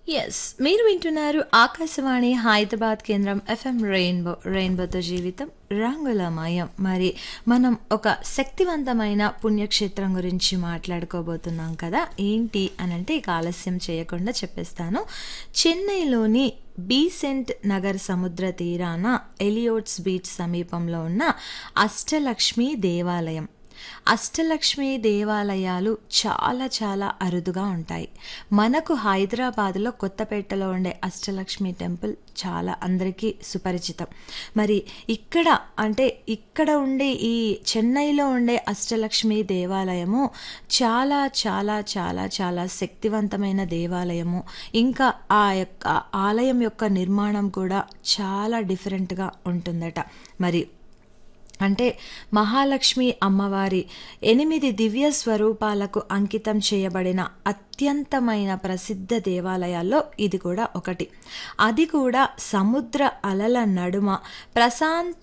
yes మీరు వింటున్నారు ఆకాశవాణి హైదరాబాద్ కేంద్రం ఎఫ్ఎం రెయిన్బో రెయిన్బోతో జీవితం రంగులమయం మరి మనం ఒక శక్తివంతమైన పుణ్యక్షేత్రం గురించి మాట్లాడుకోబోతున్నాం కదా ఏంటి అనంటే ఇక ఆలస్యం చేయకుండా చెప్పేస్తాను చెన్నైలోని బీసెంట్ నగర్ సముద్ర తీరాన ఎలియోట్స్ బీచ్ సమీపంలో ఉన్న అష్టలక్ష్మి దేవాలయం అష్టలక్ష్మి దేవాలయాలు చాలా చాలా అరుదుగా ఉంటాయి మనకు హైదరాబాద్లో కొత్తపేటలో ఉండే అష్టలక్ష్మి టెంపుల్ చాలా అందరికీ సుపరిచితం మరి ఇక్కడ అంటే ఇక్కడ ఉండే ఈ చెన్నైలో ఉండే అష్టలక్ష్మి దేవాలయము చాలా చాలా చాలా చాలా శక్తివంతమైన దేవాలయము ఇంకా ఆ యొక్క ఆలయం యొక్క నిర్మాణం కూడా చాలా డిఫరెంట్గా ఉంటుందట మరి అంటే మహాలక్ష్మి అమ్మవారి ఎనిమిది దివ్య స్వరూపాలకు అంకితం చేయబడిన అత్యంతమైన ప్రసిద్ధ దేవాలయాల్లో ఇది కూడా ఒకటి అది కూడా సముద్ర అలల నడుమ ప్రశాంత